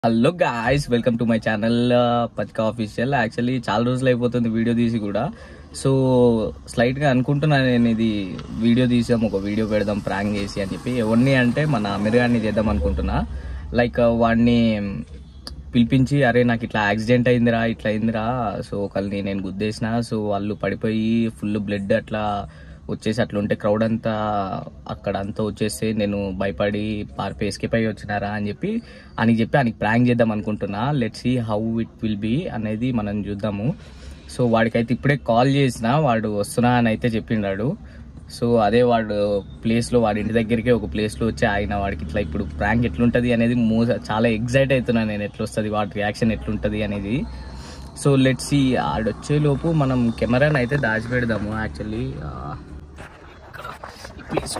Hello guys welcome to my channel Pathika official actually చాలా రోజులు అయిపోతుంది వీడియో తీసి కూడా సో స్లైట్గా అనుకుంటున్నాను నేను ఇది వీడియో తీసాం ఒక వీడియో పెడదాం ప్రాంక్ చేసి అని చెప్పి ఎవరిని అంటే మన అమెరికాని చేద్దాం అనుకుంటున్నా లైక్ వాడిని పిలిపించి అరే నాకు ఇట్లా యాక్సిడెంట్ అయిందిరా ఇట్లా అయిందిరా సో ఒకరిని నేను గుద్దేసిన సో వాళ్ళు పడిపోయి ఫుల్ బ్లడ్ అట్లా వచ్చేసి అట్లా ఉంటే క్రౌడ్ అంతా అక్కడ అంతా వచ్చేస్తే నేను భయపడి పారిపోయి ఎస్కేప్ అయ్యి వచ్చినారా అని చెప్పి అని చెప్పి ఆయనకి ప్రాంక్ చేద్దాం అనుకుంటున్నా let see how it will be అనేది మనం చూద్దాము సో వాడికైతే ఇప్పుడే కాల్ చేసిన వాడు వస్తున్నా అని అయితే చెప్పిండాడు సో అదే వాడు ప్లేస్లో వాడి ఇంటి దగ్గరికి ఒక ప్లేస్లో వచ్చి ఆయన వాడికి ఇట్లా ఇప్పుడు ప్రాంక్ ఎట్లుంటుంది అనేది మూ చాలా ఎగ్జైట్ అవుతున్నా నేను ఎట్లా వస్తుంది వాడి రియాక్షన్ ఎట్లుంటుంది అనేది సో లెట్స్ సి ఆడొచ్చే లోపు మనం కెమెరాని అయితే దాచిపెడదాము యాక్చువల్లీ ఇక్కడ ఈ ప్లేస్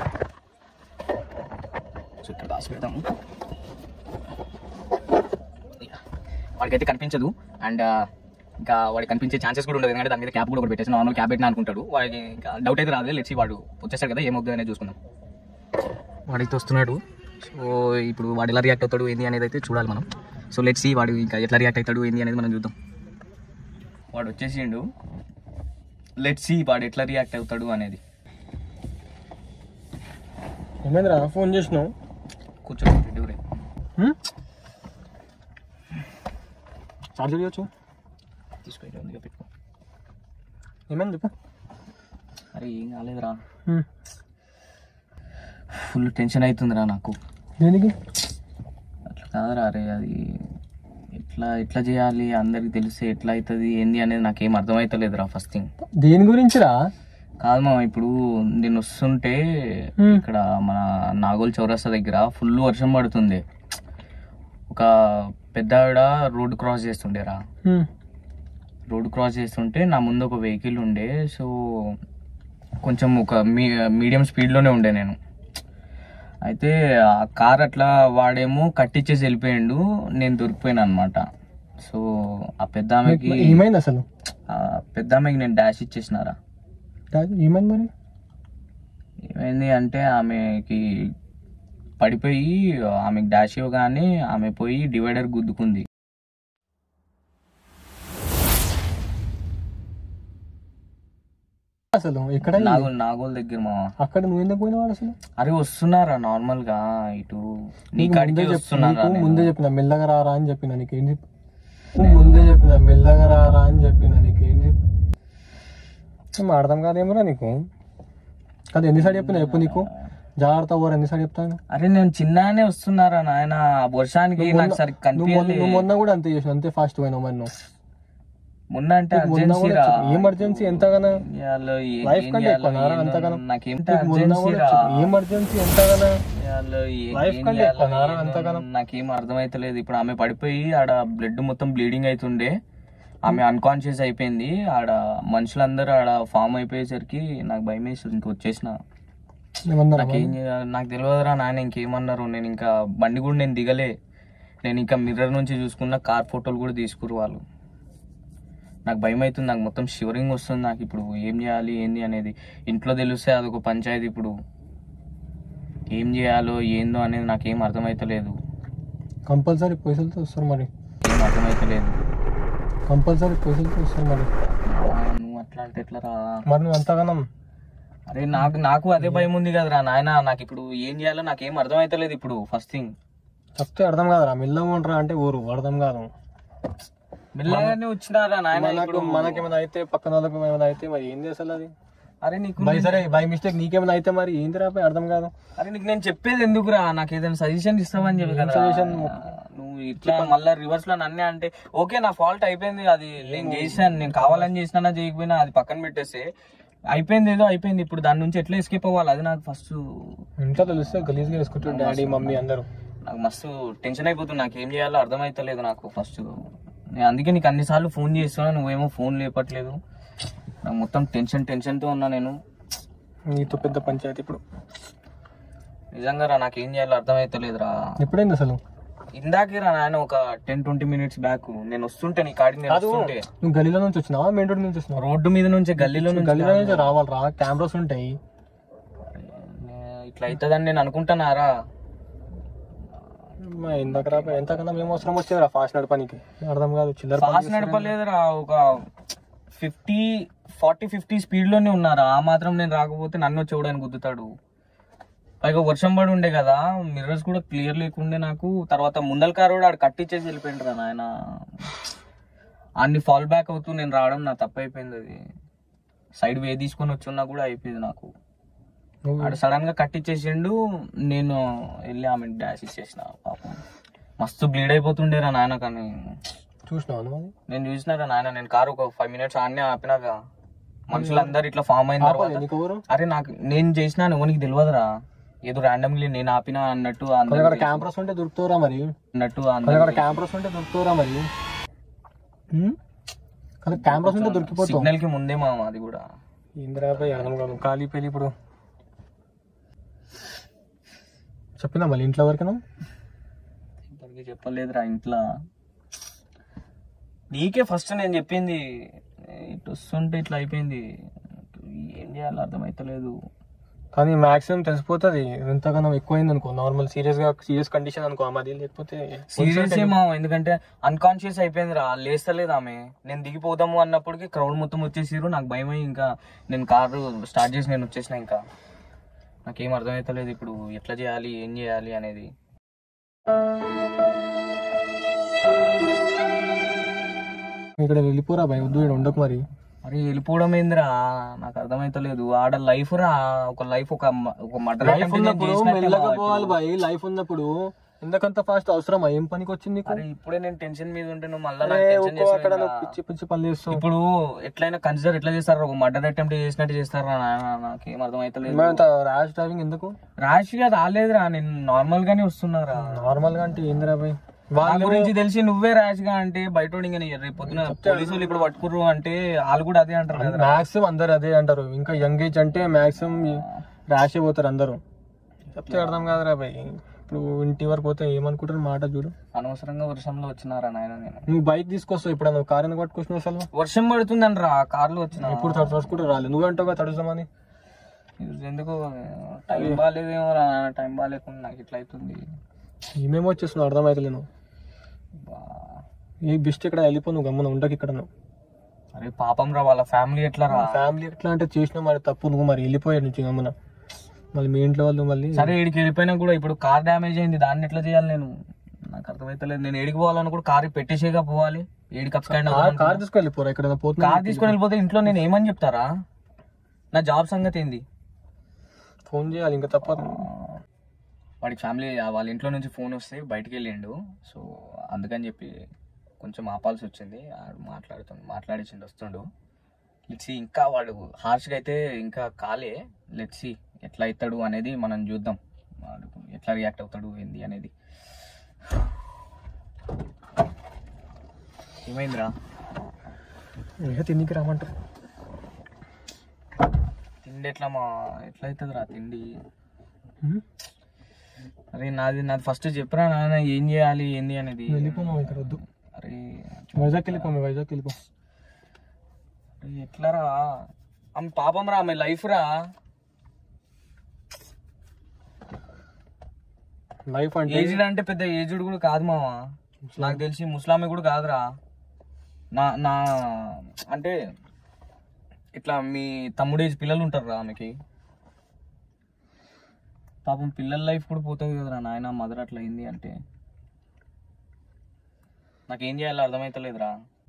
సో ఇక్కడ దాచిపెడదాము వాడికైతే కనిపించదు అండ్ ఇంకా వాడికి కనిపించే ఛాన్సెస్ కూడా ఉండదు ఎందుకంటే దాని మీద క్యాప్ కూడా ఒకటి పెట్టేసి నార్మల్ క్యాప్ పెట్టినా అనుకుంటాడు వాడికి ఇంకా డౌట్ అయితే రాదు లెట్సి వాడు వచ్చేసాడు కదా ఏమవుతుంది అనేది చూసుకుందాం వాడైతే వస్తున్నాడు సో ఇప్పుడు వాడు ఎలా రియాక్ట్ అవుతాడు ఏంది అనేది అయితే చూడాలి మనం సో లెట్స్ వాడు ఇంకా ఎట్లా రియాక్ట్ అవుతాడు ఏంది అనేది మనం చూద్దాం వాడు వచ్చేసిండు లెట్స్ వాడు ఎట్లా రియాక్ట్ అవుతాడు అనేది ఏమైందిరా ఫోన్ చేసినావు కూర్చోండి డూరే చార్జర్ చేయొచ్చు తీసుకొని ఉంది పెట్టుకో ఏమైంది చెప్పు అరే ఏం కాలేదురా ఫుల్ టెన్షన్ అవుతుందిరా నాకు దేనికి అట్లా కాదురా అరే అది ఎట్లా ఎట్లా చేయాలి అందరికి తెలిస్తే ఎట్లా అవుతుంది ఏంది అనేది నాకేం అర్థమవుతలేదురా ఫస్ట్ థింగ్ దేని గురించిరా కాదు మామ ఇప్పుడు నేను వస్తుంటే Hmm. ఇక్కడ మన నాగోల్ చౌరస్తా దగ్గర ఫుల్ వర్షం పడుతుంది ఒక పెద్ద ఆవిడ రోడ్ క్రాస్ చేస్తుండేరా రోడ్ క్రాస్ చేస్తుంటే నా ముందు ఒక వెహికల్ ఉండే సో కొంచెం ఒక మీ మీడియం స్పీడ్లోనే ఉండే నేను అయితే ఆ కార్ అట్లా వాడేమో కట్టించేసి వెళ్ళిపోయిండు నేను దొరికిపోయాను అనమాట సో ఆ పెద్ద ఆమెకి ఏమైంది అసలు ఆ పెద్ద ఆమెకి నేను డాష్ ఇచ్చేసినారా కాదు, ఏమైంది మరి ఏమైంది అంటే ఆమెకి పడిపోయి ఆమెకి డాష్ ఇవ్వగానే ఆమె పోయి డివైడర్ గుద్దుకుంది అసలు ఎక్కడ నాగోల్ నాగోల్ దగ్గర మా అక్కడ నువ్వు ఎందుకు పోయినావాడు అసలు అరే వస్తున్నారా నార్మల్ గా ఇటు నీ నీకు కాడికి ముందే చెప్పిన వస్తున్నారా నీకు నేను? ముందే చెప్పిన మెల్లగా రారా అని చెప్పిన నీకు ఏంటి నువ్వు ముందే చెప్పిన మెల్లగా రారా అని చెప్పిన నీకు ఏంటి ఏం అర్థం కాదేమరా నీకు కాదు ఎన్నిసార్లు చెప్పిన చెప్పు నీకు జాగ్రత్త ఓవర్ ఎన్నిసార్లు చెప్తాను అరే నేను చిన్నగానే వస్తున్నారా నాయన ఆ వర్షానికి నాకు సరిగ్గా నువ్వు మొన్న- కనిపించలే నువ్వు మొన్న కూడా అంతే చేసినావు అంతే ఫాస్ట్ పోయినావు మరి నువ్వు మొన్న అంటే నీకు మొన్న అర్జెన్సీ కూడా రా చెప్పు. ఏం ఎమర్జెన్సీ ఎంతగానో ఇయాలో ఏ- లైఫ్ ఏం కంటే చేయాలో ఎక్కువ నారా ఏందో అంతగానం నాకేంటి నీకు మొన్న అర్జెన్సీ కూడా రా చెప్పు. ఏ ఎమర్జెన్సీ ఎంతగానో ఇయాలో ఏ- లైఫ్ ఏం కంటే చేయాలో ఎక్కువ నారా ఏందో అంతగానం. నాకేం అర్థమైతలేదు ఇప్పుడు ఆమె పడిపోయి ఆడ బ్లడ్ మొత్తం బ్లీడింగ్ అవుతుండే ఆమె అన్కాన్షియస్ అయిపోయింది ఆడ మనుషులందరూ ఆడ ఫామ్ అయిపోయేసరికి నాకు భయం వేసి ఇంక వచ్చేసిన ఏమన్నారా నాకేం చేయాలి నాకు తెలియదురా నాయన ఇంకేమన్నారు నేను ఇంకా బండి కూడా నేను దిగలే నేను ఇంకా మిర్రర్ నుంచి చూసుకున్న కార్ ఫోటోలు కూడా తీసుకురు వాళ్ళు నాకు భయం అవుతుంది నాకు మొత్తం షివరింగ్ వస్తుంది నాకు ఇప్పుడు ఏం చేయాలి ఏంది అనేది ఇంట్లో తెలిస్తే అదొక పంచాయతీ ఇప్పుడు ఏం చేయాలో ఏందో అనేది నాకేం అర్థమైతలేదు కంపల్సరీ పైసలతో వస్తారు మరి ఏం అర్థమైతలేదు కంపల్సరీ పైసలతో వస్తారు మరి ఆ, నువ్వు అట్లా అంటే ఎట్లా రా మరి నువ్వు అంతగానం అరే నాకు నాకు అదే భయం ఉంది కదరా నాయన నాకు ఇప్పుడు ఏం చేయాలో నాకేం అర్థమైతలేదు ఇప్పుడు ఫస్ట్ థింగ్ చెప్తే అర్థం కాదురా మెల్లగా ఉండరా అంటే ఊరు అర్థం కాదు మెల్లగానే వచ్చినారా నాయన మనకు ఇప్పుడు మనకేమైనా అయితే పక్కన వాళ్ళకి ఏమైనా అయితే మరి ఏంది అసలు అది అరే నీకు బై సరే బై మిస్టేక్ నీకేమైనా అయితే మరి ఏంది రా బై అర్థం కాదు అరే నీకు నేను చెప్పేది ఎందుకురా నాకు ఏదైనా సజెషన్ ఇస్తావని చెప్పి కదా suggestion? నువ్వు ఇట్లా మళ్ళీ రివర్స్ లో నన్నే అంటే ఓకే నా ఫాల్ట్ అయిపోయింది అది నేను చేసాను నేను కావాలని చేసినా చేయకపోయినా అది పక్కన పెట్టేస్తే అయిపోయింది ఏదో అయిపోయింది ఇప్పుడు దాని నుంచి ఎట్లా ఎస్కేప్ అవ్వాలి అది నాకు ఫస్ట్ ఇంట్లో తెలిస్తే గలీజ్గా వేసుకుంటారు డాడీ మమ్మీ అందరూ నాకు మస్తు టెన్షన్ అయిపోతుంది నాకు ఏం చేయాలో అర్థమైతలేదు నాకు ఫస్ట్ నేను అందుకే నీకు అన్నిసార్లు ఫోన్ చేస్తున్నా నువ్వేమో ఫోన్ లేపట్లేదు నాకు మొత్తం టెన్షన్ టెన్షన్తో ఉన్నా నేను నీతో పెద్ద పంచాయతీ ఇప్పుడు నిజంగా రా నాకు ఏం చేయాలో అర్థమైతలేదురా ఎప్పుడైంది అసలు ఇందాకే రా నాయన ఒక టెన్ ట్వంటీ మినిట్స్ బ్యాక్ నేను వస్తుంటే నీ కాడికి నేను కాదు వస్తుంటే నువ్వు గలీలో నుంచి వచ్చినావా మెయిన్ రోడ్ నుంచి వచ్చినావా రోడ్డు మీద నుంచి గల్లీలో నుంచి గలీలో నుంచి రావాలి రా కెమెరాస్ ఉంటాయి నే- ఇట్లా అవుతుందని నేను అనుకుంటున్నారా మా ఇందాక రా ఎంతకన్నా మేము అవసరం వచ్చేది ఫాస్ట్ నడపనికి అర్థం కాదు చిల్లర పని ఫాస్ట్ నడపలేదురా ఒక ఫిఫ్టీ ఫార్టీ ఫిఫ్టీ స్పీడ్ లోనే ఉన్నారా ఆ మాత్రం నేను రాకపోతే నన్ను వచ్చి చూడడానికి గుద్దుతాడు పైగా వర్షం పడి ఉండే కదా మిర్రర్స్ కూడా క్లియర్ లేకుండే నాకు తర్వాత ముందల కారు కూడా ఆడు కట్టించేసి వెళ్ళిపోయిండ్రు రా నాయన అన్ని ఫాల్ బ్యాక్ అవుతూ నేను రావడం నా తప్పు అయిపోయింది అది సైడ్ వే తీసుకొని వచ్చున్నా కూడా అయిపోయింది నాకు నువ్వు ఆడు సడన్ గా కట్టించేసిండు నేను వెళ్ళి ఆమె డాష్ ఇచ్చేసిన పాపం మస్తు బ్లీడ్ అయిపోతుండేరా నాయన కానీ చూసినావు నువ్వు అది? నేను చూసినారా నాయన నేను కారు ఒక ఫైవ్ మినిట్స్ ఆడనే ఆపినాక మనుషులందరూ ఇట్లా ఫామ్ అయిన ఆపాలి తర్వాత నీకు ఎవరు అరే నాకు నేను చేసినా ఎవరికి తెలియదురా ఏదో ర్యాండమ్లీ నేను ఆపినా అన్నట్టు అందరూ అక్కడ క్యాంపస్ ఉంటే దొరుకుతావురా మరి అన్నట్టు అక్కడ అందరూ క్యాంపస్ ఉంటే దొరుకుతావురా మరి హ్మ్? కదా క్యాంపస్ ఉంటే దొరికిపోతావు సిగ్నల్ కి ముందే మా అది కూడా ఇందిరాపై అర్థం కాదు ఖాళీ పెళ్ళి ఇప్పుడు చెప్పినా మళ్ళీ ఇంట్లో వరకు ఇప్పటికీ చెప్పలేదురా ఇంట్లో నీకే ఫస్ట్ నేను చెప్పింది ఇటు వస్తుంటే ఇట్లా అయిపోయింది ఏం చేయాలో అర్థమైతలేదు కానీ మాక్సిమం తెలిసిపోతుంది ఎంతగానో ఎక్కువైంది అనుకో నార్మల్ సీరియస్ గా సీరియస్ కండిషన్ అనుకో అది లేకపోతే సీరియస్ ఏమో ఎందుకంటే అన్కాన్షియస్ అయిపోయింది రా లేస్తలేదు ఆమె నేను దిగిపోదాము అన్నప్పటికి క్రౌడ్ మొత్తం వచ్చేసిరు నాకు భయం అయ్యి ఇంకా నేను కారు స్టార్ట్ చేసి నేను వచ్చేసిన ఇంకా నాకేం అర్థమైతలేదు ఇప్పుడు ఎట్లా చేయాలి ఏం చేయాలి అనేది ఇక్కడ వెళ్ళిపోరా భయ వద్దు ఇక్కడ ఉండకు మరి అరే వెళ్ళిపోవడం ఏందిరా నాకు అర్థమైతలేదు ఆడ లైఫ్ రా ఒక లైఫ్ ఒక మ- ఒక మర్డర్ లైఫ్ ఉన్నప్పుడు మెల్లగా పోవాలి బాయ్ లైఫ్ ఉన్నప్పుడు ఎందుకంత ఫాస్ట్ అవసరమా ఏం పనికి వచ్చింది నీకు అరే ఇప్పుడే నేను టెన్షన్ మీద ఉంటే నువ్వు మళ్ళీ అరే, ఊరుకో, అక్కడ నువ్వు పిచ్చి పిచ్చి పనులు చేస్తావు ఇప్పుడు ఎట్లయినా కన్సిడర్ ఎట్లా చేస్తారు ఒక మర్డర్ అటెంప్ట్ చేసినట్టు చేస్తారా నాకేం అర్థమైతలేదు మరి అంత ర్యాష్ డ్రైవింగ్ ఎందుకు ర్యాష్ గా రాలేదురా నేను నార్మల్ గానే వస్తున్నారా నార్మల్ గా అంటే ఏందిరా బాయ్ నా వాళ్ళు గురించి తెలిసి నువ్వే ర్యాష్ గా అంటే బయట ఇంకా రేపు పొద్దున పోలీసులు ఇప్పుడు పట్టుకుర్రు అంటే వాళ్ళు కూడా అదే అంటారు కదా మాక్సిమం అందరు అదే అంటారు ఇంకా యంగ్ ఏజ్ అంటే మాక్సిమం ర్యాష్ అయిపోతారు అందరూ చెప్తే అర్థం కాదురా బాయ్ ఇప్పుడు ఇంటి వరకు పోతే ఏమనుకుంటారు మాట చూడు అనవసరంగా వర్షంలో వచ్చినారా నాయన నేను నువ్వు బైక్ తీసుకొస్తావు ఇప్పుడు నువ్వు కార్ ఎందుకు పట్టుకొచ్చినావు అసలు వర్షం పడుతుందని రా కార్లో వచ్చిన ఇప్పుడు తడుచుకుంటూ రాలేదు నువ్వు అంటావు తడుస్తామని ఇది ఎందుకు టైం బాగాలేదేమో రా టైం బాగాలేకుండా నాకు ఇట్లా అవుతుంది ఏమేమో వచ్చేస్తున్నావు అర్థమైతలేదు నువ్వు బా. ఈ బెస్ట్ ఇక్కడ వెళ్ళిపో నువ్వు గమ్మున ఉండకి ఇక్కడ నువ్వు అరే పాపం రా వాళ్ళ ఫ్యామిలీ ఎట్లా రా ఫ్యామిలీ ఎట్లా అంటే చేసిన మరి తప్పు నువ్వు మరి వెళ్ళిపోయాడు నుంచి గమ్మున మళ్ళీ మీ ఇంట్లో వాళ్ళు మళ్ళీ సరే ఏడికి వెళ్ళిపోయినా కూడా ఇప్పుడు కార్ డ్యామేజ్ అయింది దాన్ని ఎట్లా చేయాలి నేను నాకు అర్థమైతలేదు నేను ఏడికి పోవాలని కూడా కార్ పెట్టేసేగా పోవాలి ఏడికి అప్స్కాండ్ కార్ కార్ తీసుకెళ్ళిపోరా ఇక్కడ పోతున్నా కార్ తీసుకొని వెళ్ళిపోతే ఇంట్లో నేను ఏమని చెప్తారా నా జాబ్ సంగతి ఏంది ఫోన్ చేయాలి ఇంకా తప్పదు వాడి ఫ్యామిలీ వాళ్ళ ఇంట్లో నుంచి ఫోన్ వస్తే బయటికి వెళ్ళిండు సో అందుకని చెప్పి కొంచెం ఆపాల్సి వచ్చింది ఆడు మాట్లాడుతుండు మాట్లాడిచిండు వస్తుండు లెట్సి ఇంకా వాడు హార్ష్గా అయితే ఇంకా కాలే లెట్సి ఎట్లా అవుతాడు అనేది మనం చూద్దాం వాడు ఎట్లా రియాక్ట్ అవుతాడు ఏంది అనేది ఏమైందిరా ఇంకా తిన్నికి రామంటారు తిండి ఎట్లా మా ఎట్లా అవుతుంది రా తిండి హ్మ్? అరే నాది నాది ఫస్ట్ చెప్పరా నాన్న ఏం చేయాలి ఏంది అనేది వెళ్ళిపోమా ఇక్కడ వద్దు అరే వైజాగ్ వెళ్ళిపో మీ వైజాగ్ వెళ్ళిపో అరే ఎట్లారా ఆమె పాపం రా ఆమె లైఫ్ రా లైఫ్ అంటే ఏజ్డ్ అంటే పెద్ద ఏజ్డ్ కూడా కాదు మామ నాకు తెలిసి ముస్లామే కూడా కాదురా నా నా అంటే ఇట్లా మీ తమ్ముడు ఏజ్ పిల్లలు ఉంటారు రా ఆమెకి పాపం పిల్లల లైఫ్ కూడా పోతుంది కదరా నాయన మదర్ అట్లా అయింది అంటే నాకేం చేయాలో అర్థమైతలేదురా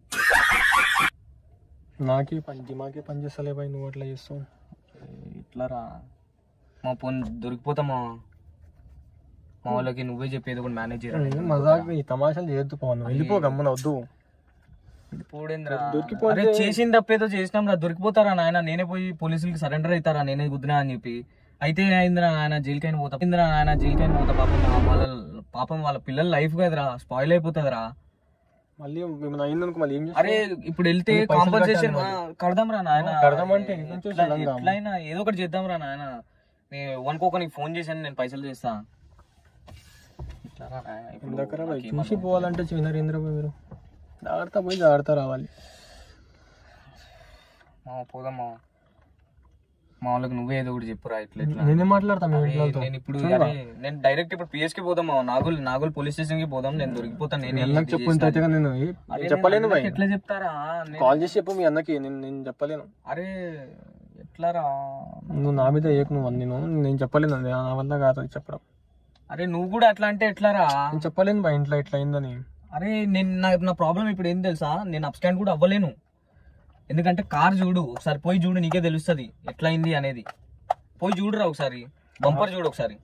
నాకే పని దిమాకే పని చేస్తలే బాయ్ నువ్వు అట్లా చేస్తావు ఇట్లా రా మా పోన్ దొరికిపోతామా మా వాళ్ళకి నువ్వే చెప్పేది కూడా మేనేజ్ చేయరా మజాక్ ఈ తమాషాలు చేయొద్దు పవన్ వెళ్ళిపో గమ్మున వద్దు పోడేంద్రా దొరికిపోతే- అరే చేసిన తప్పేదో చేసినాం రా దొరికిపోతారా నాయన నేనే పోయి పోలీసులకి సరెండర్ అవుతారా నేనే గుద్దినా అని చెప్పి అయితే అయిందిరా ఆయన జైలుకైనా పోతా అయిందిరా ఆయన జైలుకైనా పోతా పాపం నా వాళ్ళ పాపం వాళ్ళ పిల్లల లైఫ్ కదరా స్పాయిల్ అయిపోతుందిరా మళ్ళీ మేము అయిందనుకో మళ్ళీ ఏం అరే ఇప్పుడు వెళ్తే కొన్ని పైసలు కాంపన్సేషన్ కట్టాలి కడదాం రా నాయన కడదాం అంటే ఎక్కడి నుంచి ఎట్లా- సడన్గా? ఎట్లయినా ఏదో ఒకటి చేద్దాం రా నాయన నేను వనుకోక నీకు ఫోన్ చేశాను నేను పైసలు చేస్తా ఇట్లా రా నాయన, ఇప్పుడు ఇందాకరా బాయ్ నాకేం చూసి పోవాలంటే చిన్నరేంద్ర బాయ్ మీరు జాగ్రత్త పోయి జాగ్రత్త రావాలి మా పోదామా మా వాళ్ళకి నువ్వే ఏదో ఒకటి చెప్పురా ఇట్లా ఇట్లా నేనేం మాట్లాడతా మీ అరే, ఇంట్లో వాళ్ళతో? నేను ఇప్పుడు అరే, నేను డైరెక్ట్ ఇప్పుడు పిఎస్ కి పోదాం మా నాగుల్ నాగుల్ పోలీస్ స్టేషన్ కి పోదాం నేను దొరికిపోతాను మీ నేను అన్నకి చెప్పు ఇంత అయితే నేను నేను చెప్పలేను భయ్ ఎట్లా చెప్తారా నేను- కాల్ చేసి చెప్పు మీ అన్నకి నేను నేను చెప్పలేను అరే ఎట్లారా నువ్వు నా మీద ఏకు నువ్వు నేను నేను చెప్పలేను అది నా వల్ల కాదు అది చెప్పడం అరే నువ్వు కూడా అట్లా అంటే ఎట్లారా నేను చెప్పలేను బా ఇంట్లో ఇట్లా అయిందని అరే నేను నా నా ప్రాబ్లం ఇప్పుడు ఏం తెలుసా నేను అప్ స్టాండ్ కూడా అవ్వలేను ఎందుకంటే కార్ చూడు ఒకసారి పోయి చూడు నీకే తెలుస్తుంది ఎట్లా అయింది అనేది పోయి చూడురా ఒకసారి బంపర్ చూడు ఒకసారి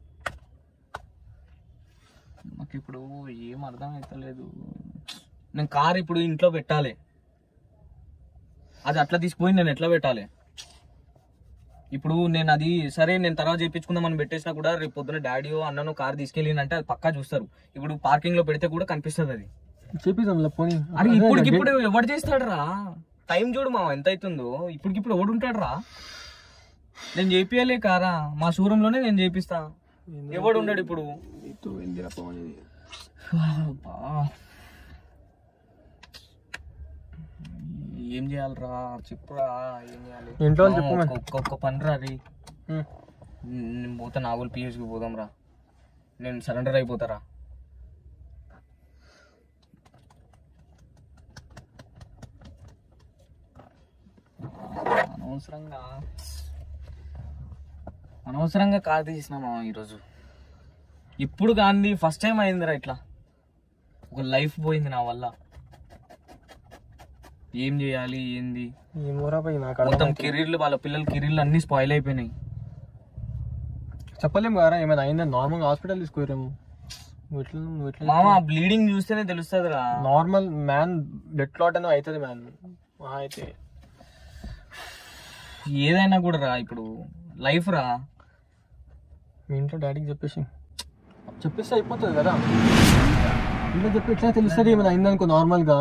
నాకు ఇప్పుడు ఏం అర్థం అవుతలేదు నేను కార్ ఇప్పుడు ఇంట్లో పెట్టాలి అది అట్లా తీసుకుపోయి నేను ఎట్లా పెట్టాలి ఇప్పుడు నేను అది సరే నేను తర్వాత చేయించుకుందామని పెట్టేసినా కూడా రేపు పొద్దున డాడీయో అన్ననో కార్ తీసుకెళ్ళినంటే అది పక్కా చూస్తారు ఇప్పుడు పార్కింగ్ లో పెడితే కూడా కనిపిస్తుంది అది చెప్పేసాం పోనీ అరే ఇప్పుడు ఇప్పుడు ఎవడు చేస్తాడు రా టైం చూడు మా ఎంత అవుతుందో ఇప్పటికిప్పుడు ఎవడు ఉంటాడు రా నేను చేపియాలే కారా మా షోరూమ్ లోనే నేను చేపిస్తా ఎవడు ఉండడు ఇప్పుడు అబ్బా. ఏం చేయాలరా చెప్పురా ఏం చేయాలి ఇంట్లో వాళ్ళు చెప్పు మరి. ఒక్క- ఒక్క పని రా రీ ఉం. నేను పోతా నాగుల్ పిఎస్కి పోదాం రా నేను సరెండర్ అయిపోతారా అనవసరంగా అనవసరంగా కార్ తీసినామా ఈరోజు ఇప్పుడు గాంధీ ఫస్ట్ టైం అయిందిరా ఇట్లా ఒక లైఫ్ పోయింది నా వల్ల ఏం చేయాలి ఏంది ఈ మూరా పోయి నాకు అర్థం మొత్తం కెరీర్లు వాళ్ళ పిల్లల కెరీర్లు అన్ని స్పాయిల్ అయిపోయినాయి చెప్పలేము కదా ఏమైనా అయిందని నార్మల్ హాస్పిటల్ తీసుకోరేమో నువ్వు ఎట్లా నువ్వు ఎట్లా మామ బ్లీడింగ్ చూస్తేనే తెలుస్తుందిరా నార్మల్ మ్యాన్ డెడ్ క్లాట్ అని అవుతుంది మ్యాన్ అయితే ఏదైనా కూడా రా ఇప్పుడు లైఫ్ రా మీ ఇంట్లో డాడీకి చెప్పేసి చెప్పేస్తే అయిపోతుంది కదా ఇంట్లో చెప్పి ఎట్లా తెలుస్తుంది ఏమైనా అయిందనుకో నార్మల్గా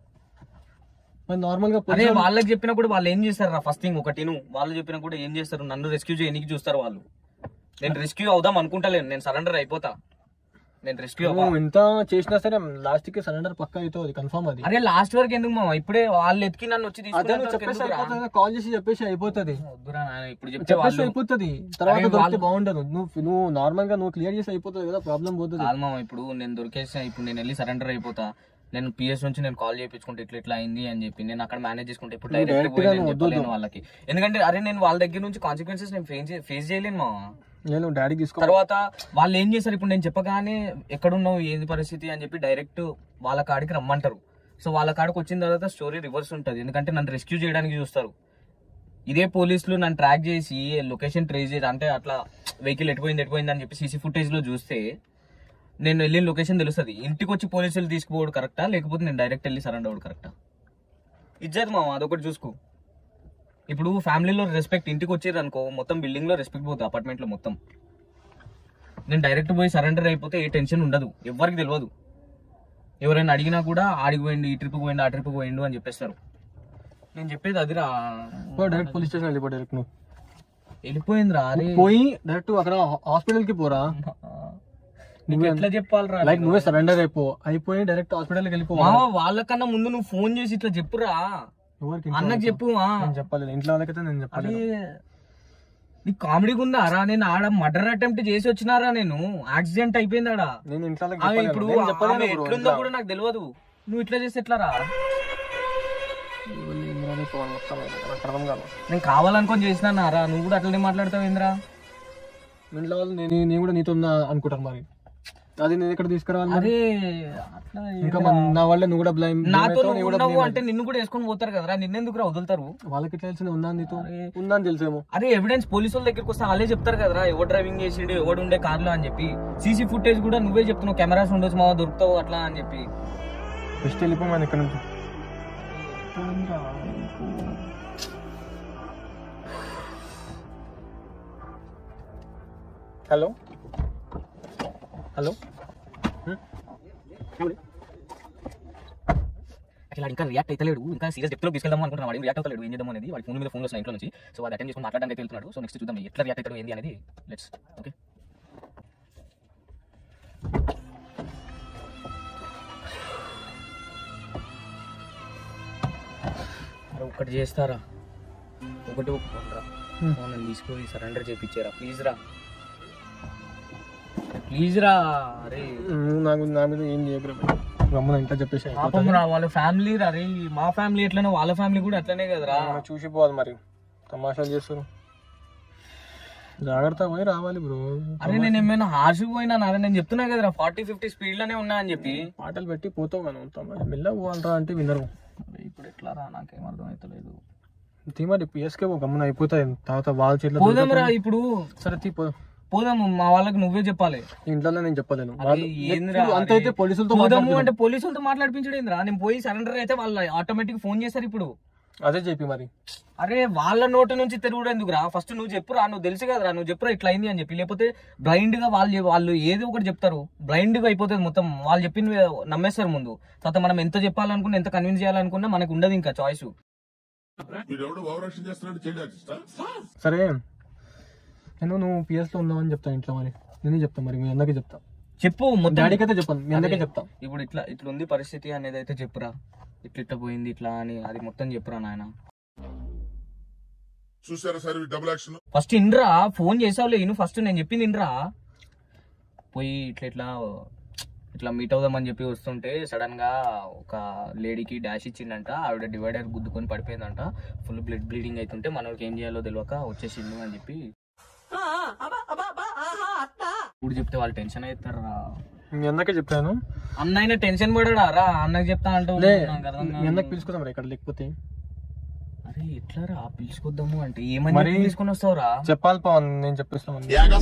మరి నార్మల్గా అదే వాళ్ళకి చెప్పినా కూడా వాళ్ళు ఏం చేస్తారు రా ఫస్ట్ థింగ్ ఒకటి నువ్వు వాళ్ళు చెప్పినా కూడా ఏం చేస్తారు నన్ను రెస్క్యూ చేయడానికి చూస్తారు వాళ్ళు నేను రెస్క్యూ అవుదాం అనుకుంటలేను నేను సరెండర్ అయిపోతా నేను రెస్క్యూ అవ్వ నువ్వు ఎంత చేసినా సరే లాస్ట్ కి సరెండర్ పక్కా అవుతుంది కన్ఫర్మ్ అది అరే లాస్ట్ వరకు ఎందుకు మామ ఇప్పుడే వాళ్ళు ఎత్తుకి నన్ను వచ్చి అదే నువ్వు తీసుకునేంత వరకు చెప్పేసి ఎందుకురా? అయిపోతుంది కాల్ చేసి చెప్పేసి అయిపోతుంది వద్దురా నాయన ఇప్పుడు చెప్తే చెప్పేసి వాళ్ళు అయిపోతుంది తర్వాత అరే దొరికితే వాళ్ళు- బాగుండదు నువ్వు నువ్వు నార్మల్ గా నువ్వు క్లియర్ చేసి అయిపోతుంది కదా ప్రాబ్లం పోతుంది కాదు మామ ఇప్పుడు నేను దొరికేసా ఇప్పుడు నేను వెళ్ళి సరెండర్ అయిపోతా నేను పిఎస్ నుంచి నేను కాల్ చేయించుకుంటే ఇట్లా ఇట్లా అయింది అని చెప్పి నేను అక్కడ మేనేజ్ చేసుకుంటే ఇప్పుడు నువ్వు డైరెక్ట్ direct పోయి గా నేను నువ్వు చెప్పలేను వద్దొద్దు. వాళ్ళకి ఎందుకంటే అరే నేను వాళ్ళ దగ్గర నుంచి కాన్సిక్వెన్సెస్ నేను ఫేస్ ఫేస్ చేయలేను మామ నేను డాడీకి తీసుకో తర్వాత వాళ్ళు ఏం చేస్తారు ఇప్పుడు నేను చెప్పగానే ఎక్కడున్నావు ఏంది పరిస్థితి అని చెప్పి డైరెక్ట్ వాళ్ళ కాడికి రమ్మంటారు సో వాళ్ళ కాడికి వచ్చిన తర్వాత స్టోరీ రివర్స్ ఉంటుంది ఎందుకంటే నన్ను రెస్క్యూ చేయడానికి చూస్తారు ఇదే పోలీసులు నన్ను ట్రాక్ చేసి లొకేషన్ ట్రేస్ చేసి అంటే అట్లా వెహికల్ ఎటుపోయింది ఎటుపోయింది అని చెప్పి సీసీ ఫుటేజ్ లో చూస్తే నేను వెళ్ళిన లొకేషన్ తెలుస్తుంది ఇంటికి వచ్చి పోలీసులు తీసుకుపోవడం కరెక్టా లేకపోతే నేను డైరెక్ట్ వెళ్ళి సరెండర్ అవ్వడం కరెక్టా ఇజ్జత్ మామ అదొకటి చూసుకో ఇప్పుడు ఫ్యామిలీలో రెస్పెక్ట్ ఇంటికి వచ్చేది అనుకో మొత్తం బిల్డింగ్ లో రెస్పెక్ట్ పోతుంది అపార్ట్మెంట్ లో మొత్తం నేను డైరెక్ట్ పోయి సరెండర్ అయిపోతే ఏ టెన్షన్ ఉండదు ఎవరికి తెలియదు ఎవరైనా అడిగినా కూడా ఆడికి పోయిండు ఈ ట్రిప్ పోయిండు ఆ ట్రిప్ పోయిండు అని చెప్పేస్తారు నేను చెప్పేది అదిరా డైరెక్ట్ పోలీస్ స్టేషన్ వెళ్ళిపో డైరెక్ట్ నువ్వు వెళ్ళిపోయిందిరా అరే పోయి డైరెక్ట్ అక్కడ హాస్పిటల్ కి పోరా నీకు ఎట్లా చెప్పాలిరా లైక్ నువ్వే సరెండర్ అయిపో అయిపోయి డైరెక్ట్ హాస్పిటల్ కి వెళ్ళిపో మామ వాళ్ళకన్నా ముందు నువ్వు ఫోన్ చేసి ఇట్లా చెప్పురా ఎవరికి అన్నకు చెప్పు ఆ. నేను చెప్పలేదు ఇంట్లో వాళ్ళకైతే నేను అరే చెప్పలేదు నీకు కామెడీగా ఉందా రా నేను ఆడ మర్డర్ అటెంప్ట్ చేసి వచ్చినారా నేను యాక్సిడెంట్ అయిపోయింది ఆడ నేను ఇంట్లో వాళ్ళకి ఆమె చెప్పలేదు. ఇప్పుడు నేను చెప్పలేను ఆమె bro ఎట్లుందో ఇంట్లో. కూడా నాకు తెలియదు నువ్వు ఇట్లా చేస్తే ఎట్లా రా ఇవన్నీ ఇంద్రాని పోవాలి మొత్తం నాకు అర్థం కాదు నేను కావాలనుకొని చేసినా రా నువ్వు కూడా అట్లనే మాట్లాడతావు ఏంద్రా మీ ఇంట్లో వాళ్ళు నేను నేను కూడా నీతో ఉన్నా అనుకుంటారు మరి అది నేను ఇక్కడ తీసుకురావాలి మరి. అరే అట్లా ఇంకా మన- నా వల్ల నువ్వు కూడా బ్లైమ్ నాతో నువ్వు ఉన్నావు అంటే నిన్ను కూడా వేసుకొని పోతారు కదరా నిన్నెందుకు రా వదులుతారు వాళ్ళకి ఎట్లా తెలిసింది ఉన్నా నీతో ఉన్నా అని తెలిసేమో అదే ఎవిడెన్స్ పోలీసు వాళ్ళ దగ్గరికి వస్తే వాళ్ళే చెప్తారు కదరా ఎవడు డ్రైవింగ్ చేసిండు ఎవడు ఉండే కార్లో అని చెప్పి సీసీ ఫుటేజ్ కూడా నువ్వే చెప్తున్నావు కెమెరాస్ ఉండొచ్చు మా దొరుకుతావు అట్లా అని చెప్పి బెస్ట్ వెళ్ళిపోయాను ఇక్కడ నుంచి హలో హలో అట్లా ఇంకా రియాక్ట్ అవుతలేడు ఇంకా సీరియస్ డెప్త్ లో తీసుకెళ్దాం అనుకుంటున్నాడు వాడు రియాక్ట్ అవుతలేడు ఏం చేద్దాం అనేది వాడి ఫోన్ మీద ఫోన్ వస్తున్నాయి ఇంట్లో నుంచి సో అది అటెండ్ చేసుకుని మాట్లాడడానికి అయితే వెళ్తున్నాడు సో నెక్స్ట్ చూద్దాం ఎట్లా రియాక్ట్ అవుతాడు ఏంది అనేది లెట్స్ ఓకే అరే ఒకటి చేస్తారా ఒకటి ఒప్పుకోనరా Hmm. నన్ను తీసుకొని సరెండర్ చేయించారా ప్లీజ్ రా ప్లీజ్ రా అరే నువ్వు నాకు నా మీద ఏం చేయకురా గమ్మున ఇంట్లో చెప్పేసి పాపం రా వాళ్ళ ఫ్యామిలీ రా రే మా ఫ్యామిలీ ఎట్లనో వాళ్ళ ఫ్యామిలీ కూడా అట్లనే కదరా మనం చూసి పోవాలి మరి తమాషాలు చేస్తారు జాగ్రత్త పోయి రావాలి బ్రో అరే నేను ఏమైనా హార్ష్ పోయినా అరే నేను చెప్తున్నా కదరా ఫార్టీ ఫిఫ్టీ స్పీడ్ లోనే ఉన్నా అని చెప్పి పాటలు పెట్టి పోతావు కానీ ఉంటాం మరి మెల్లగా పోవాలరా అంటే వినరు అరే ఇప్పుడు ఎట్లా రా నాకేం అర్థం అవుతలేదు తీ మరి పిఎస్కే పో గమ్మున అయిపోతాయి తర్వాత వాళ్ళ చేతిలో పోదాం రా ఇప్పుడు సరే తీ పో పోదాం మా వాళ్ళకి నువ్వే చెప్పాలి ఇంట్లో నేను చెప్పలేను అరే వాళ్ళు ఏందిరా అంత అయితే అరే. పోలీసులతో పోదాము మాట్లాడుతున్నాం. అంటే పోలీసులతో మాట్లాడిపించడం ఏందిరా నేను పోయి సరెండర్ అయితే వాళ్ళు ఆటోమేటిక్ ఫోన్ చేస్తారు ఇప్పుడు అదే చెప్పి మరి అరే వాళ్ళ నోటి నుంచి తిరుగుడు ఎందుకురా ఫస్ట్ నువ్వు చెప్పురా నువ్వు తెలుసు కదరా నువ్వు చెప్పురా ఇట్లా అయింది అని చెప్పి లేకపోతే బ్లైండ్ గా వాళ్ళు చెప్- వాళ్ళు ఏదో ఒకటి చెప్తారు బ్లైండ్ గా అయిపోతుంది మొత్తం వాళ్ళు చెప్పింది నమ్మేస్తారు ముందు తర్వాత మనం ఎంత చెప్పాలనుకున్నా ఎంత కన్విన్స్ చేయాలనుకున్నా మనకు ఉండదు ఇంకా చాయిస్ వీడెవడు ఓవరాక్షన్ చేస్తున్నాడు చేయడానికి సరే నేను నువ్వు పిఎస్ లో ఉన్నావని చెప్తాను ఇంట్లో మరి నేనే చెప్తాను మరి మీ అందరికీ చెప్తా చెప్పు మొత్తం డాడీకి అయితే చెప్పాను మీ అందరికీ అదే. చెప్తా ఇప్పుడు ఇట్లా ఇట్లా ఉంది పరిస్థితి అనేది అయితే చెప్పురా ఇట్లా ఇట్లా పోయింది ఇట్లా అని అది మొత్తం చెప్పురా నాయన చూసారా సార్ ఈ డబుల్ యాక్షన్ ఫస్ట్ ఇండ్రా ఫోన్ చేసావులే ఇను ఫస్ట్ నేను చెప్పింది ఇండ్రా పోయి ఇట్లా ఇట్లా ఇట్లా మీట్ అవుదామని చెప్పి వస్తుంటే సడన్ గా ఒక లేడీకి డాష్ ఇచ్చిందంట ఆవిడ డివైడర్ గుద్దుకొని పడిపోయిందంట ఫుల్ బ్లడ్ బ్లీడింగ్ అవుతుంటే మనోడికి ఏం చేయాలో తెలియక వచ్చేసింది అని చెప్పి ఇప్పుడు చెప్తే వాళ్ళు టెన్షన్ అవుతారా మీ అందరికీ చెప్పాను అన్న అయినా టెన్షన్ పడడా రా అన్నకి చెప్తా అంటే లే నాకు అర్థం మీ కాదు. అందరికి పిలుచుకుందాం రా ఇక్కడ లేకపోతే అరే ఎట్లా రా పిలుచుకొద్దాము అంటే ఏమని మరి- చెప్పి తీసుకొని వస్తావురా చెప్పాలి పవన్ నేను చెప్పేస్తాను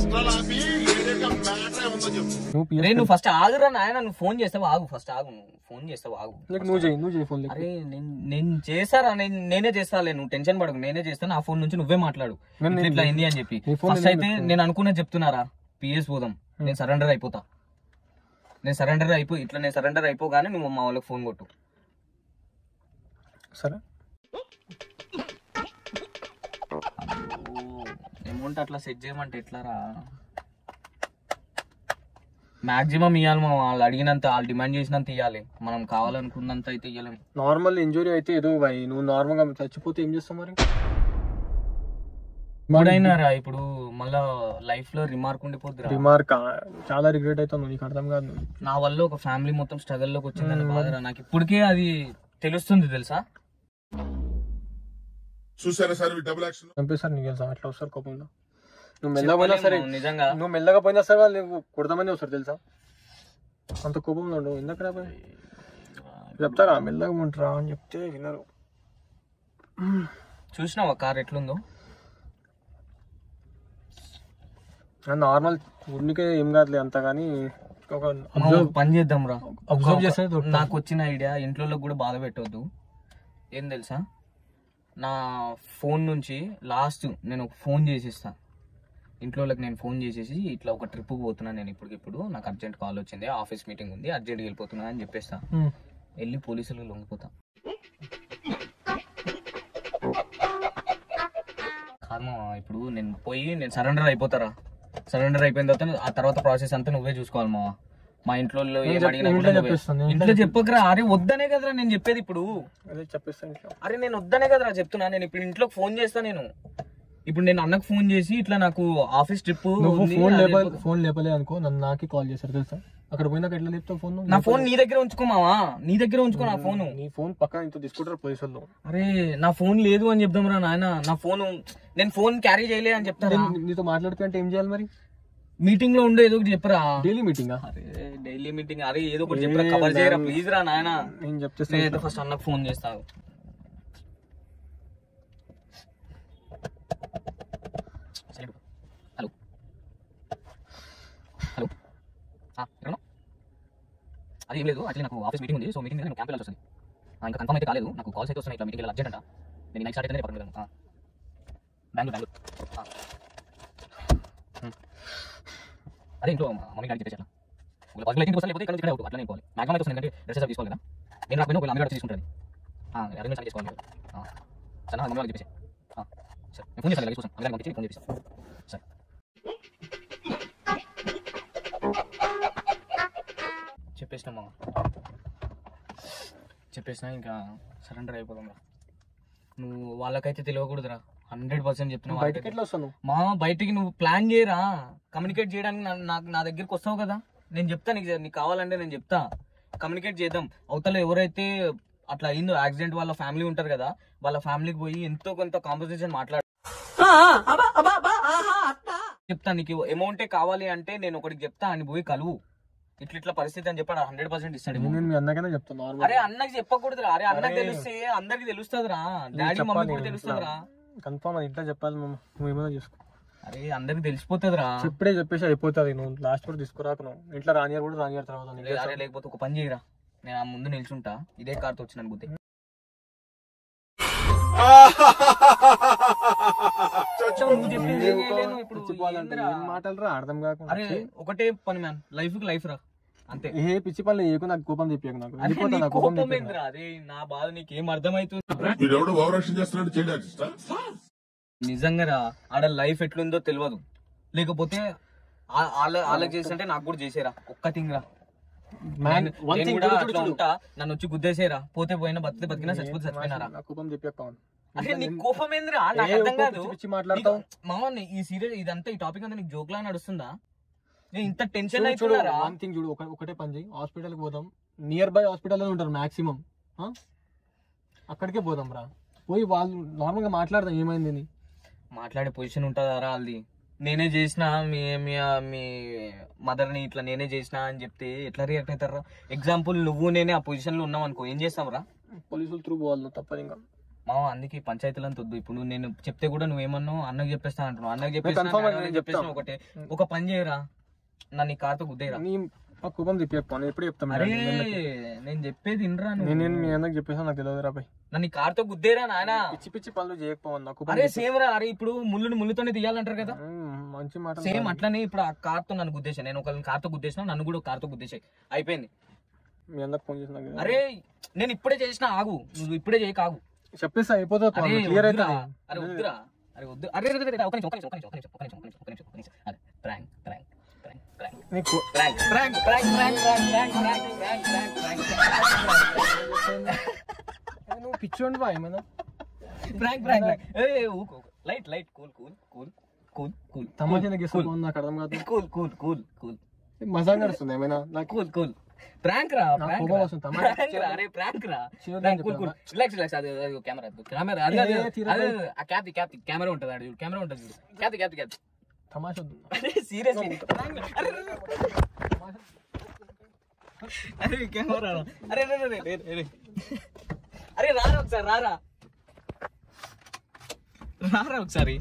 నువ్వు రే పిఎస్ నువ్వు ఫస్ట్ ఆగురా నాయన నువ్వు ఫోన్ చేస్తావు ఆగు ఫస్ట్ ఆగు నువ్వు ఫోన్ చేస్తావు ఆగు నీకు నువ్వు చేయి నువ్వు చేయి ఫోన్ అరే నేను నేను చేస్తారా నేను నేనే చేస్తాలే నువ్వు టెన్షన్ పడకు నేనే చేస్తాను ఆ ఫోన్ నుంచి నువ్వే మాట్లాడు నేను- ఇట్లా ఇట్లా అయింది అని చెప్పి నీ phone ఫస్ట్ నేనే అయితే పెట్టుకున్నా. నేను అనుకున్నది చెప్తున్నారా పిఎస్ పోదాం నేను సరెండర్ అయిపోతా నేను సరెండర్ అయిపో ఇట్లా నేను సరెండర్ అయిపోగానే నువ్వు మా వాళ్ళకి ఫోన్ కొట్టు సరే అమౌంట్ అట్లా సెట్ చేయమంటే ఎట్లారా మాక్సిమం ఇవ్వాలి మా వాళ్ళు అడిగినంత వాళ్ళు డిమాండ్ చేసినంత ఇవ్వాలి మనం కావాలనుకున్నంత అయితే ఇవ్వలేము నార్మల్ ఇంజురీ అయితే ఏదో భాయ్ నువ్వు నార్మల్ గా చచ్చిపోతే ఏం చేస్తావు మరి ఇప్పుడైనా రా ఇప్పుడు మళ్ళా లైఫ్ లో రిమార్క్ ఉండిపోద్దిరా రిమార్క్ చాలా రిగ్రెట్ అవుతావు నీకు అర్థం కాదు నా వల్ల ఒక ఫ్యామిలీ మొత్తం స్ట్రగల్ లోకి వచ్చిందని బాధరా నాకు ఇప్పటికే అది తెలుస్తుంది తెలుసా చూసారా సార్ ఈ డబుల్ యాక్షన్ చంపేస్తారు నీకు తెలుసా అట్లా వస్తారు కోపంలో నువ్వు మెల్లగా పోయినా సరే చెప్పలేము నిజంగా నువ్వు మెల్లగా పోయినా సరే వాళ్ళు నీకు కొడతామని వస్తారు తెలుసా అంత కోపంలో ఉండవు ఎందుకు రా భయ్? చెప్తారా మెల్లగా ఉంటారా అని చెప్తే వినరు చూసినావా కార్ ఎట్లుందో నార్మల్ చూడనికే ఏం కాదులే అంత కానీ ఒక మా ఒక పని చేద్దాం రా అబ్జర్వ్ చేస్తే దొరుకుతుంది. నాకు వచ్చిన ఐడియా ఇంట్లో కూడా బాధ పెట్టొద్దు ఏం తెలుసా నా ఫోన్ నుంచి లాస్ట్ నేను ఒక ఫోన్ చేసిస్తా ఇంట్లో నేను ఫోన్ చేసేసి ఇట్లా ఒక ట్రిప్ పోతున్నా నేను ఇప్పటికిప్పుడు నాకు అర్జెంట్ కాల్ వచ్చింది ఆఫీస్ మీటింగ్ ఉంది అర్జెంట్ వెళ్ళిపోతున్నా అని చెప్పేస్తా ఉమ్. వెళ్ళి పోలీసులకు లొంగిపోతా కాదు మామ, ఇప్పుడు నేను పోయి నేను సరెండర్ అయిపోతారా సరెండర్ అయిపోయిన తర్వాత ఆ తర్వాత ప్రాసెస్ అంతా నువ్వే చూసుకోవాలి మామ మా ఇంట్లో వాళ్ళు ఏం చెప్- అడిగినా నేను కూడా ఇంట్లో నువ్వే. చెప్పేస్తాను, నేను ఇంట్లో చెప్పకరా అరే వద్దనే కదరా నేను చెప్పేది ఇప్పుడు అదే చెప్పేస్తాను ఇట్లా అరే నేను వద్దనే కదరా చెప్తున్నా నేను ఇప్పుడు ఇంట్లోకి ఫోన్ చేస్తా నేను ఇప్పుడు నేను అన్నకు ఫోన్ చేసి ఇట్లా నాకు ఆఫీస్ ట్రిప్ నువ్వు ఫోన్ లేప ఫోన్ లేపలే అనుకో నన్ను నాకే కాల్ చేశారు తెలుసా అక్కడ పోయినాక ఎట్లా లేపుతావు ఫోన్ నా ఫోన్ నీ దగ్గర ఉంచుకో మావా నీ దగ్గర ఉంచుకో నా ఫోన్ నీ ఫోన్ పక్కన ఇంత తీసుకుంటారు పోలీసు వాళ్ళు అరే నా ఫోన్ లేదు అని చెప్దాం రా నాయన నా ఫోన్ నేను ఫోన్ క్యారీ చేయలే అని చెప్తారా నేను నీతో మాట్లాడుతూ అంటే ఏం చేయాలి మరి మీటింగ్ లో ఉండే ఏదో ఒకటి చెప్పరా డైలీ మీటింగ్ అరే డైలీ మీటింగ్ అరే ఏదో ఒకటి చెప్పరా కవర్ చేయరా ప్లీజ్ రా నాయన నేను చెప్తే నేనైతే ఫస్ట్ అన్నకు ఫోన్ చేస్తాను హలో హలో ఎక్కడ అది ఏం లేదు యాక్చువల్లీ నాకు ఆఫీస్ మీటింగ్ ఉంది సో మీటింగ్ నేను క్యాంప్ వెళ్ళాల్సి వస్తుంది ఆ, ఇంకా కన్ఫర్మ్ అయితే కాలేదు నాకు కాల్స్ అయితే వస్తున్నాయి ఇట్లా మీటింగ్ అర్జెంట్ అంట నేను నైట్ స్టార్ట్ అయితే పక్కన వెళ్ళాను బెంగళూరు బెంగళూరు ఆ. హ్మ్. అదే ఇంట్లో మా మమ్మీ గారికి చెప్పేసి అట్లా ఒకవేళ పాజిబుల్ అయితే వస్తాను లేకపోతే ఇక్కడ నుంచి ఇక్కడే అవుతుంది అట్లా నేను పోవాలి మ్యాక్సిమం అయితే వస్తుంది ఎందుకంటే డ్రెస్ తీసుకోవాలి కదా నేను రాకపోయినా ఒకవేళ అమ్మగారు తీసుకుంటుంది అరేంజ్మెంట్స్ అన్ని చేసుకోవాలి ఆ, సరే మమ్మీ వాళ్ళకి చెప్పేసి ఆ, సరే నేను ఫోన్ చేస్తాను లగేజ్ కోసం అమ్మగారికి పంపించి ఫోన్ చేపిస్తాను సరే చెప్పేసినా మామ చెప్పేసినా ఇంకా సరెండర్ అయిపోదాం రా నువ్వు వాళ్ళకైతే తెలియకూడదురా హండ్రెడ్ పర్సెంట్ చెప్తున్నా బయటకి ఎట్లా వస్తాను మా బయటికి నువ్వు ప్లాన్ చేయరా కమ్యూనికేట్ చేయడానికి నా- నాకు నా దగ్గరికి వస్తావు కదా నేను చెప్తా నీకు నీకు కావాలంటే నేను చెప్తా కమ్యూనికేట్ చేద్దాం అవతల ఎవరైతే అట్లా అయిందో యాక్సిడెంట్ వాళ్ళ ఫ్యామిలీ ఉంటారు కదా వాళ్ళ ఫ్యామిలీకి పోయి ఎంతో కొంత కాంపన్సేషన్ మాట్లాడు చెప్తా నీకు అమౌంటే కావాలి అంటే నేను ఒకటికి చెప్తా అని పోయి కలువు ఇట్లా ఇట్లా పరిస్థితి అని చెప్పాడు హండ్రెడ్ పర్సెంట్ ఇస్తాడు amount. నేను మీ అన్నకైనా చెప్తాను నార్మల్ అరే అన్నకి చెప్పకూడదురా అరే అన్నకి అరే. తెలిస్తే అందరికి తెలుస్తుందిరా డాడీ మమ్మీ కూడా తెలుస్తుందిరా కన్ఫర్మ్ అది ఇంట్లో చెప్పాలి మమ్మ నువ్వు ఏమైనా చేసుకో అరే అందరికి తెలిసిపోతుందిరా ఇప్పుడే చెప్పేసి అయిపోతుంది నువ్వు లాస్ట్ కూడా తీసుకురాకు నువ్వు ఇంట్లో రానియర్ కూడా రానియర్ తర్వాత నీకు లే- అరే లేకపోతే ఒక పని చేయరా నేను ఆ ముందు నిల్చుంటా ఇదే కార్తో వచ్చినాను బుద్ధి నువ్వు చెప్పింది ఏం చేయలేను ఇప్పుడు పిచ్చిపోవాలంటే ఏందిరా? ఏం మాటలు రా అర్థం కాకుండా అరే ఒకటే పని మ్యాన్ లైఫ్ కి లైఫ్ రా అంతే ఏ పిచ్చి పనులు చేయకు నాకు కోపం తెప్పాక నాకు అరే వెళ్ళిపోతా నీ నాకు కోపం కోపం తెప్పాక ఏందిరా అరే నా బాధ నీకేం అర్థమవుతుంది వీడెవడో ఓవరాక్షన్ చేస్తున్నాడు చైల్డ్ ఆర్టిస్టా నిజంగా రా ఆడ లైఫ్ ఎట్లుందో తెలియదు లేకపోతే ఆ- వాళ్ళ వాళ్ళకి చేస్తుంటే నాకు కూడా చేసేరా ఒక్క థింగ్ రా మ్యాన్ నేను- వన్ నేను థింగ్ కూడా అట్లా ఉంటా నన్ను వచ్చి గుద్దేసేరా పోతే పోయినా బతికితే బతికినా చచ్చిపోతే చచ్చిపోయినారా నాకు కోపం తెప్పాక అరే నీ కోపం ఏందిరా నాకు ఏ అర్థం ఒక్కో కాదు పిచ్చి పిచ్చి మాట్లాడతావు మామ ఈ సీరియల్ ఇదంతా ఈ టాపిక్ అంతా నీకు జోక్ లా నడుస్తుందా నేను ఇంత టెన్షన్ చూడు, చూడు అవుతున్నారా వన్ థింగ్ చూడు ఒక- ఒకటే పని చేయి హాస్పిటల్ కి పోదాం నియర్ బై హాస్పిటల్ ఉంటారు మాక్సిమం అక్కడికే పోదాం రా పోయి వాళ్ళు నార్మల్ గా మాట్లాడదాం ఏమైంది అని. మాట్లాడే పొజిషన్ ఉంటుందా రా వాళ్ళది నేనే చేసిన మీ మీ మీ మదర్ ని ఇట్లా నేనే చేసిన అని చెప్తే ఎట్లా రియాక్ట్ అవుతారా ఎగ్జాంపుల్ నువ్వు నేనే ఆ పొజిషన్ లో ఉన్నావు అనుకో ఏం చేస్తాం రా పోలీసులు త్రూ పోవాలి తప్పదు ఇంకా మామ అందుకే పంచాయతీలంతా వద్దు ఇప్పుడు నువ్వు నేను చెప్తే కూడా నువ్వేమన్నావు అన్నకి చెప్పేస్తా అంటున్నావు అన్నకి చెప్పేస్తా confirm నాన్నకి నేను చెప్పేసిన చెప్తా. ఒకటే ఒక పని చేయరా నన్ను ఈ కార్తో గుద్దేరా నీ ఆ కోపం తెప్పాక నేను ఎప్పుడు చెప్తాను అరే నేను చెప్పేది వినరా నువ్వు. నేను మీ అందరికి చెప్పేసా నాకు తెలియదు రా పై నన్ను ఈ కార్తో గుద్దేరా నాయనా పిచ్చి పిచ్చి పనులు చేయకపోవాలి నాకు కోపం అరే సేమ్ రా అరే ఇప్పుడు ముళ్ళుని ముళ్ళుతోనే తీయాలంటారు కదా మ్మ్, మంచి మాట సేమ్ అట్లనే ఇప్పుడు ఆ కార్ తో నన్ను గుద్దేశా నేను ఒకరిని కార్ తో గుద్దేసిన నన్ను కూడా కార్ తో గుద్దేశాయి అయిపోయింది మీ అందరికి ఫోన్ చేసి నాకు అరే నేను ఇప్పుడే చేసిన ఆగు నువ్వు ఇప్పుడే చేయక ఆగు చెప్పేసి అయిపోతుంది అరే క్లియర్ వద్దురా. అవుతుంది అరే వద్దురా అరే వద్దు అరే అరే, అరే, అరే, ఒక నిమిషం ఒక నిమిషం ఒక నిమిషం ఒక నిమిషం ఒక నిమిషం ఒక నిమిషం ఒక నిమిషం ఒక నిమిషం అరే ప్రాంక్ ప్రాంక్ ప్రాంక్ ప్రాంక్ నీకు prank prank prank prank prank prank prank prank prank ఏ, నువ్వు పిచ్చోండి బా ఏమైనా ప్రాంక్ ప్రాంక్ ప్రాంక్ ఏ ఊకో light light cool cool cool cool cool తమాషా గెస్ట్ నాకు అర్థం కాదు కూల్ కూల్ కూల్ కూల్ మజా నడుస్తుంది ఏమైనా నాకు కూల్ కూల్ ప్రాంక్ రా నాకు ప్రాంక్ కోపం రా వస్తుంది. తమాషా ప్రాంక్ రా అరే ప్రాంక్ రా చేయొద్దని ప్రాంక్ కూల్ కూల్ చెప్పినా. రిలాక్స్ రిలాక్స్ అది అది కెమెరా కెమెరా అది ఏ, అది ఏ, తీరా అది ఆ క్యాప్ క్యాప్ కెమెరా ఉంటుంది అది కెమెరా ఉంటుంది చూడు క్యాప్ క్యాప్ క్యాప్ తమాషా వద్దు. అరే సీరియస్లీ అరే అరే కెమెరా అరే అరే అరే అరే అరే అరే రారా ఒకసారి రారా రారా ఒకసారి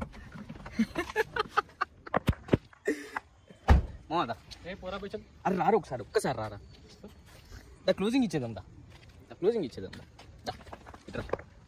మోదా ఏ పోరా పిచ్చం అరే రారా ఒకసారి ఒక్కసారి రారా దా క్లోజింగ్ ఇచ్చేద్దాం దా దా క్లోజింగ్ ఇచ్చేద్దాం దా దా ఇట్రా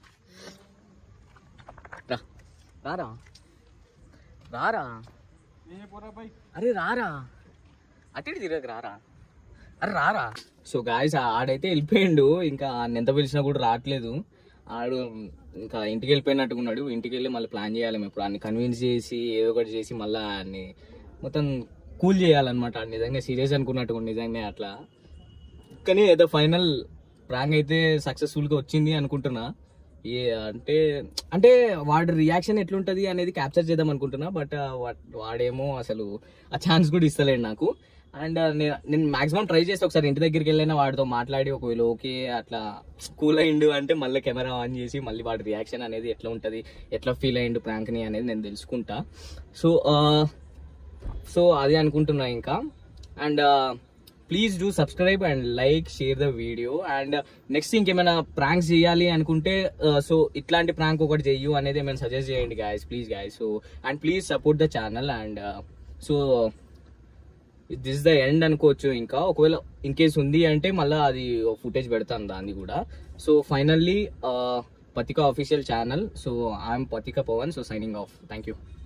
రా రారా రారా ఏ పోరా బై అరే రారా అటు ఇటు తిరగకు రారా అరే రారా సో గాయస్ ఆడైతే వెళ్ళిపోయిండు ఇంకా ఆయన ఎంత పిలిచినా కూడా రావట్లేదు ఆడు ఇంకా ఇంటికి వెళ్ళిపోయినట్టుకున్నాడు ఇంటికి వెళ్ళి మళ్ళీ ప్లాన్ చేయాలి మేము ఇప్పుడు అన్ని కన్విన్స్ చేసి ఏదో ఒకటి చేసి మళ్ళీ అన్ని మొత్తం కూల్ చేయాలన్నమాట ఆడు నిజంగా సీరియస్ అనుకున్నట్టు నిజంగా అట్లా కానీ ఏదో ఫైనల్ ప్రాంక్ అయితే సక్సెస్ఫుల్గా వచ్చింది అనుకుంటున్నా ఏ అంటే అంటే వాడి రియాక్షన్ ఎట్లుంటది అనేది క్యాప్చర్ చేద్దాం అనుకుంటున్నా బట్ వాడేమో అసలు ఆ ఛాన్స్ కూడా ఇస్తలేడు నాకు అండ్ నేను నేను మాక్సిమం ట్రై చేసి ఒకసారి ఇంటి దగ్గరికి వెళ్ళినా వాడితో మాట్లాడి ఒకవేళ ఓకే అట్లా కూల్ అయిండు అంటే మళ్ళీ కెమెరా ఆన్ చేసి మళ్ళీ వాడి రియాక్షన్ అనేది ఎట్లా ఉంటుంది ఎట్లా ఫీల్ అయ్యిండు ప్రాంక్ని అనేది నేను తెలుసుకుంటా సో సో అది అనుకుంటున్నా ఇంకా and please do subscribe and like share the video and next ఇంకేమైనా ప్రాంక్స్ చేయాలి అనుకుంటే సో ఇట్లాంటి ప్రాంక్ ఒకటి చెయ్యు అనేది ఏమైనా సజెస్ట్ చేయండి guys please guys so and please support the channel and so this the end అనుకోవచ్చు ఇంకా ఒకవేళ ఇన్ కేస్ ఉంది అంటే మళ్ళీ అది ఫుటేజ్ పెడతాను దాన్ని కూడా so finally Pathika official channel so I'm Pathika Pavan so signing off thank you